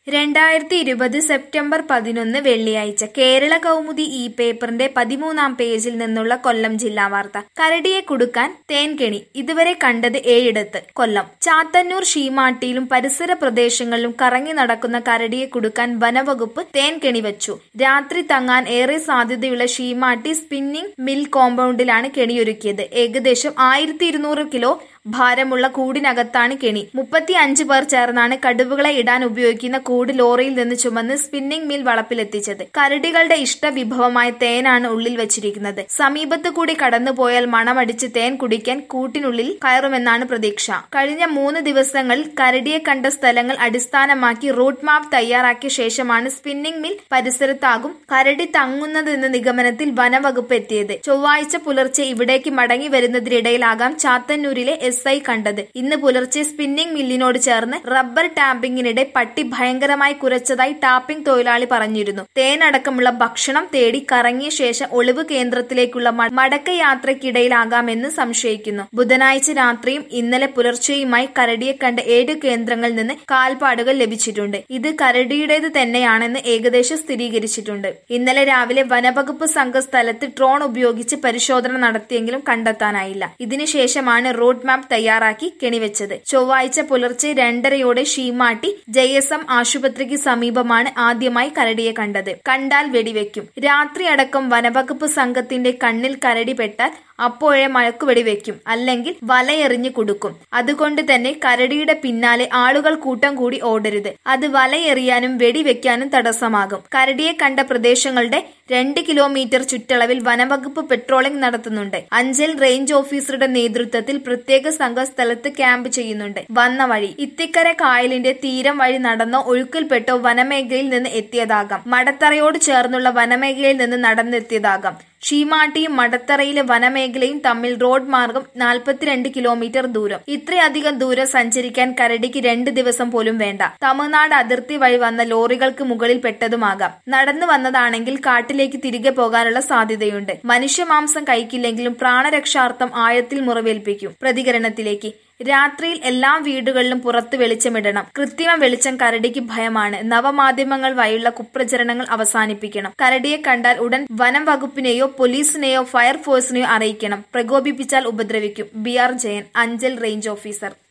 രണ്ടായിരത്തി ഇരുപത് സെപ്റ്റംബർ പതിനൊന്ന് വെള്ളിയാഴ്ച കേരള കൗമുദി ഈ പേപ്പറിന്റെ പതിമൂന്നാം പേജിൽ നിന്നുള്ള കൊല്ലം ജില്ലാ വാർത്ത കരടിയെ കുടുക്കാൻ തേൻകെണി ഇതുവരെ കണ്ടത് ഏഴിടത്ത് കൊല്ലം ചാത്തന്നൂർ ഷീമാട്ടിയിലും പരിസര പ്രദേശങ്ങളിലും കറങ്ങി നടക്കുന്ന കരടിയെ കുടുക്കാൻ വനവകുപ്പ് തേൻകെണി വച്ചു രാത്രി തങ്ങാൻ ഏറെ സാധ്യതയുള്ള ഷീമാട്ടി സ്പിന്നിംഗ് മിൽ കോമ്പൗണ്ടിലാണ് കെണിയൊരുക്കിയത് ഏകദേശം ആയിരത്തി ഇരുന്നൂറ് കിലോ ഭാരമുള്ള കൂടിനകത്താണ് കെണി മുപ്പത്തി അഞ്ച് പേർ ചേർന്നാണ് കടുവകളെ ഇടാൻ ഉപയോഗിക്കുന്ന കൂട് ലോറിയിൽ നിന്ന് ചുമന്ന് സ്പിന്നിംഗ് മിൽ വളപ്പിലെത്തിച്ചത് കരടികളുടെ ഇഷ്ട വിഭവമായ തേനാണ് ഉള്ളിൽ വെച്ചിരിക്കുന്നത് സമീപത്ത് കൂടി കടന്നുപോയാൽ മണമടിച്ച് തേൻ കുടിക്കാൻ കൂട്ടിനുള്ളിൽ കയറുമെന്നാണ് പ്രതീക്ഷ കഴിഞ്ഞ മൂന്ന് ദിവസങ്ങളിൽ കരടിയെ കണ്ട സ്ഥലങ്ങൾ അടിസ്ഥാനമാക്കി റൂട്ട് മാപ്പ് തയ്യാറാക്കിയ ശേഷമാണ് സ്പിന്നിംഗ് മിൽ പരിസരത്താകും കരടി തങ്ങുന്നതെന്ന നിഗമനത്തിൽ വനവകുപ്പ് എത്തിയത് ചൊവ്വാഴ്ച പുലർച്ചെ ഇവിടേക്ക് മടങ്ങി വരുന്നതിനിടയിലാകാം ചാത്തന്നൂരിലെ എസ് ഐ കണ്ടത് ഇന്ന് പുലർച്ചെ സ്പിന്നിംഗ് മില്ലിനോട് ചേർന്ന് റബ്ബർ ടാപ്പിംഗിനിടെ പട്ടി ഭയങ്കരമായി കുരച്ചതായി ടാപ്പിംഗ് തൊഴിലാളി പറഞ്ഞിരുന്നു തേനടക്കമുള്ള ഭക്ഷണം തേടി കറങ്ങിയ ശേഷം ഒളിവ് കേന്ദ്രത്തിലേക്കുള്ള മ- മടക്ക യാത്രയ്ക്കിടയിലാകാമെന്ന് സംശയിക്കുന്നു ബുധനാഴ്ച രാത്രിയും ഇന്നലെ പുലർച്ചെയുമായി കരടിയെ കണ്ട ഏഴ് കേന്ദ്രങ്ങളിൽ നിന്ന് കാൽപ്പാടുകൾ ലഭിച്ചിട്ടുണ്ട് ഇത് കരടിയുടേത് തന്നെയാണെന്ന് ഏകദേശം സ്ഥിരീകരിച്ചിട്ടുണ്ട് ഇന്നലെ രാവിലെ വനവകുപ്പ് സംഘ സ്ഥലത്ത് ഡ്രോൺ ഉപയോഗിച്ച് പരിശോധന നടത്തിയെങ്കിലും കണ്ടെത്താനായില്ല ഇതിനുശേഷമാണ് റൂട്ട് മാപ്പ് തയ്യാറാക്കി കെണിവെച്ചത് ചൊവ്വാഴ്ച പുലർച്ചെ രണ്ടരയോടെ ഷീമാട്ടി ജെ എസ് എം ആശുപത്രിക്ക് സമീപമാണ് ആദ്യമായി കരടിയെ കണ്ടത് കണ്ടാൽ വെടിവെക്കും രാത്രിയടക്കം വനവകുപ്പ് സംഘത്തിന്റെ കണ്ണിൽ കരടി പെട്ടാൽ അപ്പോഴേ മയക്കുവെടി വെക്കും അല്ലെങ്കിൽ വലയെറിഞ്ഞു കൊടുക്കും അതുകൊണ്ട് തന്നെ കരടിയുടെ പിന്നാലെ ആളുകൾ കൂട്ടം കൂടി ഓടരുത് അത് വലയെറിയാനും വെടിവെക്കാനും തടസ്സമാകും കരടിയെ കണ്ട പ്രദേശങ്ങളുടെ രണ്ട് കിലോമീറ്റർ ചുറ്റളവിൽ വനവകുപ്പ് പെട്രോളിംഗ് നടത്തുന്നുണ്ട് അഞ്ചൽ റേഞ്ച് ഓഫീസറുടെ നേതൃത്വത്തിൽ പ്രത്യേക സംഘം സ്ഥലത്ത് ക്യാമ്പ് ചെയ്യുന്നുണ്ട് വന്ന വഴി ഇത്തിക്കര കായലിന്റെ തീരം വഴി നടന്നോ ഒഴുക്കിൽപ്പെട്ടോ വനമേഖലയിൽ നിന്ന് എത്തിയതാകാം മടത്തറയോട് ചേർന്നുള്ള വനമേഖലയിൽ നിന്ന് നടന്നെത്തിയതാകാം ഷീമാട്ടിയും മടത്തറയിലെ വനമേഖലയും തമ്മിൽ റോഡ് മാർഗം നാൽപ്പത്തിരണ്ട് കിലോമീറ്റർ ദൂരം ഇത്രയധികം ദൂരം സഞ്ചരിക്കാൻ കരടിക്ക് രണ്ട് ദിവസം പോലും വേണ്ട തമിഴ്നാട് അതിർത്തി വഴി വന്ന ലോറികൾക്ക് മുകളിൽ പെട്ടതുമാകാം നടന്നു വന്നതാണെങ്കിൽ കാട്ടിലേക്ക് തിരികെ പോകാനുള്ള സാധ്യതയുണ്ട് മനുഷ്യമാംസം കഴിക്കില്ലെങ്കിലും പ്രാണരക്ഷാർത്ഥം ആഴത്തിൽ മുറിവേൽപ്പിക്കും പ്രതികരണത്തിലേക്ക് രാത്രിയിൽ എല്ലാ വീടുകളിലും പുറത്ത് വെളിച്ചമിടണം കൃത്രിമ വെളിച്ചം കരടിക്ക് ഭയമാണ് നവമാധ്യമങ്ങൾ വഴിയുള്ള കുപ്രചരണങ്ങൾ അവസാനിപ്പിക്കണം കരടിയെ കണ്ടാൽ ഉടൻ വനം വകുപ്പിനെയോ പോലീസിനെയോ ഫയർഫോഴ്സിനെയോ അറിയിക്കണം പ്രകോപിപ്പിച്ചാൽ ഉപദ്രവിക്കും B R Jayan Anchal range officer